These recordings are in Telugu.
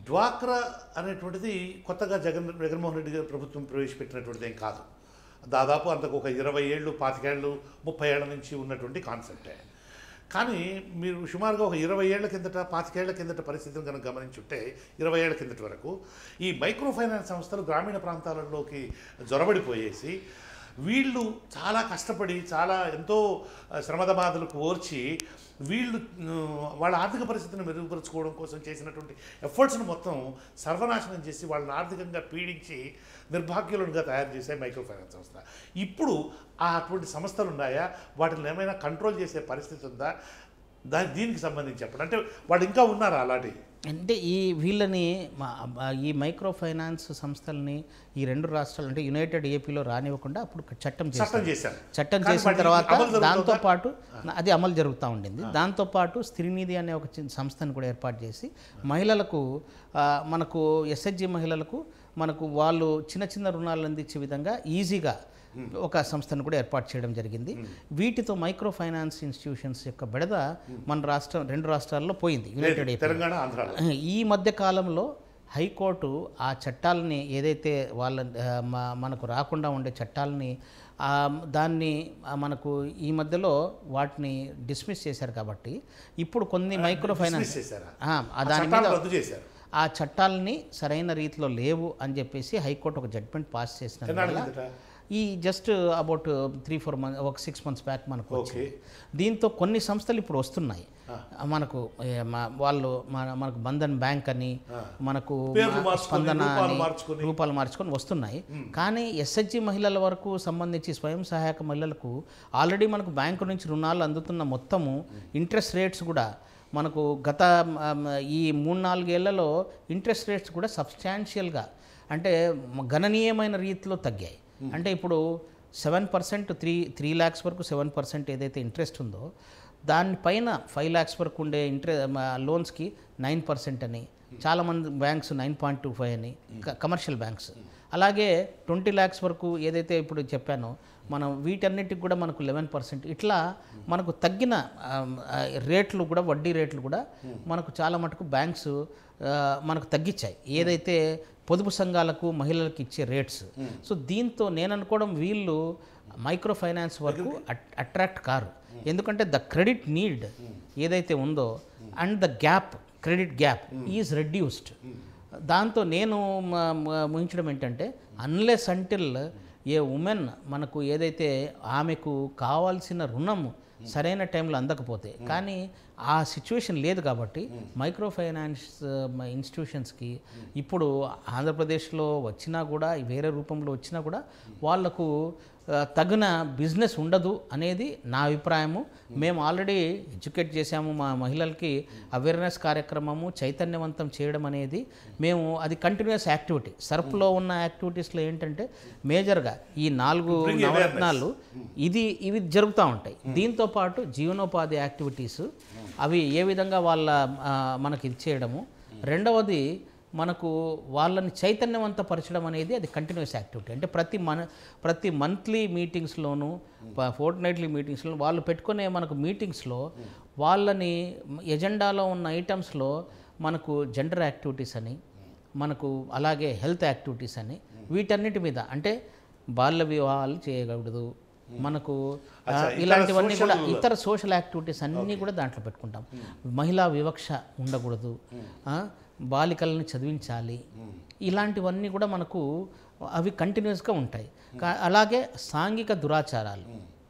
డ్వాక్రా అనేటువంటిది కొత్తగా జగన్ జగన్మోహన్ రెడ్డి గారి ప్రభుత్వం ప్రవేశపెట్టినటువంటిది ఏం కాదు దాదాపు అంతకు ఒక ఇరవై ఏళ్ళు పాతికేళ్ళు ముప్పై ఏళ్ల నుంచి ఉన్నటువంటి కాన్సెప్టే కానీ మీరు సుమారుగా ఒక ఇరవై ఏళ్ల కిందట పాతికేళ్ల కిందట పరిస్థితిని కనుక గమనించుంటే ఇరవై ఏళ్ల కిందటి వరకు ఈ మైక్రో ఫైనాన్స్ సంస్థలు గ్రామీణ ప్రాంతాలలోకి జొరబడిపోయేసి వీళ్ళు చాలా కష్టపడి చాలా ఎంతో శ్రమద బాధలకు ఓర్చి వీళ్ళు ఆ, వాళ్ళ ఆర్థిక పరిస్థితిని మెరుగుపరుచుకోవడం కోసం చేసినటువంటి ఎఫర్ట్స్ను మొత్తం సర్వనాశనం చేసి వాళ్ళని ఆర్థికంగా పీడించి నిర్భాగ్యులుగా తయారు చేసే మైక్రో ఫైనాన్స్ సంస్థ ఇప్పుడు ఆ అటువంటి సంస్థలు ఉన్నాయా వాటిని ఏమైనా కంట్రోల్ చేసే పరిస్థితి ఉందా దాని దీనికి సంబంధించి చెప్పండి అంటే వాళ్ళు ఇంకా ఉన్నారా అలాంటి అంటే ఈ వీళ్ళని మా- మా- ఈ మైక్రో ఫైనాన్స్ సంస్థల్ని ఈ రెండు రాష్ట్రాలు అంటే యునైటెడ్ ఏపీలో రానివ్వకుండా అప్పుడు చట్టం చట్టం చేశారు చేశారు చట్టం కానీ చేసిన వాటికి తర్వాత అమలు జరుగుతుందా? దాంతో పాటు అది అమలు జరుగుతూ ఉండింది దాంతో పాటు స్త్రీనిధి అనే ఒక చిన్న సంస్థను కూడా ఏర్పాటు చేసి మహిళలకు ఆ, మనకు ఎస్హెచ్జి మహిళలకు మనకు వాళ్ళు చిన్న చిన్న రుణాలు అందించే విధంగా ఈజీగా ఒక సంస్థను కూడా ఏర్పాటు చేయడం జరిగింది వీటితో మైక్రో ఫైనాన్స్ ఇన్స్టిట్యూషన్స్ యొక్క బెడద మన రాష్ట్రం రెండు రాష్ట్రాల్లో పోయింది యునైటెడ్ లేదు, ఏపీ తెలంగాణ ఆంధ్రాలో ఈ మధ్య కాలంలో హైకోర్టు ఆ చట్టాలని ఏదైతే వాళ్ళ ఆ, మ- మనకు రాకుండా ఉండే చట్టాలని ఆ, దాన్ని ఆ, మనకు ఈ మధ్యలో వాటిని డిస్మిస్ చేశారు కాబట్టి ఇప్పుడు కొన్ని మైక్రో ఫైనాన్స్ dismiss చేశారా? ఆ, ఆ దాని చట్టాలు మీద రద్దు చేశారు ఆ చట్టాలని సరైన రీతిలో లేవు అని చెప్పేసి హైకోర్టు ఒక జడ్జ్మెంట్ పాస్ చేసిన ఎన్నాళ్ళ వల్ల కిందట? ఈ just about three four month ఒక సిక్స్ మంత్స్ బ్యాక్ మనకు ఓకే వచ్చింది దీంతో కొన్ని సంస్థలు ఇప్పుడు వస్తున్నాయి మనకు ఏ, మా- వాళ్ళు మన మనకు బంధన్ బ్యాంక్ అని మనకు పేర్లు మా మార్చుకొని, స్పందన రూపాలు అని మార్చుకొని. రూపాలు మార్చుకొని వస్తున్నాయి కానీ ఎస్హెచ్జి మహిళల వరకు సంబంధించి స్వయం సహాయక మహిళలకు ఆల్రెడీ మనకు బ్యాంకు నుంచి రుణాలు అందుతున్న మొత్తము ఇంట్రెస్ట్ రేట్స్ కూడా మనకు గత మ, ఈ మూడు నాలుగేళ్లలో ఇంట్రెస్ట్ రేట్స్ కూడా సబ్స్టాన్షియల్గా అంటే మ- గణనీయమైన రీతిలో తగ్గాయి అంటే ఇప్పుడు seven percent three three lakhs వరకు సెవెన్ పర్సెంట్ ఏదైతే ఇంట్రెస్ట్ ఉందో దానిపైన ఫైవ్ ల్యాక్స్ వరకు ఉండే ఇంట్రె లోన్స్కి నైన్ పర్సెంట్ అని చాలామంది banks nine point two five అని క- కమర్షియల్ బ్యాంక్స్ అలాగే ట్వంటీ ల్యాక్స్ వరకు ఏదైతే ఇప్పుడు చెప్పానో మనం వీటన్నిటికి కూడా మనకు లెవెన్ పర్సెంట్ ఇట్లా మనకు తగ్గిన ఆమ్, ఆ, రేట్లు కూడా వడ్డీ రేట్లు కూడా మనకు చాలా మటుకు బ్యాంక్స్ ఆ, మనకు తగ్గించాయి ఏదైతే పొదుపు సంఘాలకు మహిళలకు ఇచ్చే రేట్స్ సో దీంతో నేను అనుకోవడం వీళ్ళు మైక్రో ఫైనాన్స్ వరకు అట్రాక్ట్ కారు ఎందుకంటే ద క్రెడిట్ నీడ్ ఏదైతే ఉందో and the gap credit gap is reduced దాంతో నేను మ- మ- ముగించడం ఏంటంటే అన్లెస్ అంటిల్ ఏ ఉమెన్ మనకు ఏదైతే ఆమెకు కావాల్సిన రుణం సరైన టైంలో అందకపోతే కానీ ఆ సిచ్యువేషన్ లేదు కాబట్టి మైక్రో ఫైనాన్స్ ఇన్స్టిట్యూషన్స్కి ఇప్పుడు ఆంధ్రప్రదేశ్లో వచ్చినా కూడా వేరే రూపంలో వచ్చినా కూడా వాళ్లకు ఆ, తగిన బిజినెస్ ఉండదు అనేది నా అభిప్రాయము మేము ఆల్రెడీ ఎడ్యుకేట్ చేశాము మా మహిళలకి అవేర్నెస్ కార్యక్రమము చైతన్యవంతం చేయడం అనేది మేము అది కంటిన్యూస్ యాక్టివిటీ సర్ఫ్లో ఉన్న యాక్టివిటీస్లో ఏంటంటే మేజర్గా ఈ నాలుగు Bring awareness. నవరత్నాలు ఇది ఇవి జరుగుతూ ఉంటాయి దీంతో పాటు జీవనోపాధి యాక్టివిటీస్ అవి ఏ విధంగా వాళ్ళ ఆ, మనకి ఇది చేయడము రెండవది మనకు వాళ్ళని చైతన్యవంతపరచడం అనేది అది కంటిన్యూస్ యాక్టివిటీ అంటే ప్రతి మన ప్రతి మంత్లీ మీటింగ్స్లోను ఫోర్ట్ నైట్లీ మీటింగ్స్లో వాళ్ళు పెట్టుకునే మనకు మీటింగ్స్లో వాళ్ళని ఎజెండాలో ఉన్న ఐటమ్స్లో మనకు జెండర్ యాక్టివిటీస్ అని మనకు అలాగే హెల్త్ యాక్టివిటీస్ అని వీటన్నిటి మీద అంటే బాల్య వివాహాలు చేయకూడదు మనకు ఆ, అచ్చా, ఇతర ఇలాంటివన్నీ కూడా social- ఇతర సోషల్ యాక్టివిటీస్ అన్నీ కూడా దాంట్లో పెట్టుకుంటాం మహిళా వివక్ష ఉండకూడదు ఆ, బాలికలను చదివించాలి ఇలాంటివన్నీ కూడా మనకు అవి కంటిన్యూస్గా ఉంటాయి కా- అలాగే సాంఘిక దురాచారాలు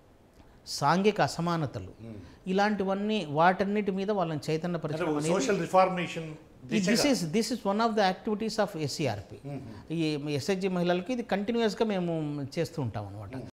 సాంఘిక అసమానతలు ఇలాంటివన్నీ వాటన్నిటి మీద వాళ్ళని చైతన్యపరచడం అనేది social reformation this is this is one of the activities of SCRP ఈ ఎస్హెచ్జి మహిళలకి ఇది కంటిన్యూస్గా మేము చేస్తూ ఉంటాం అనమాట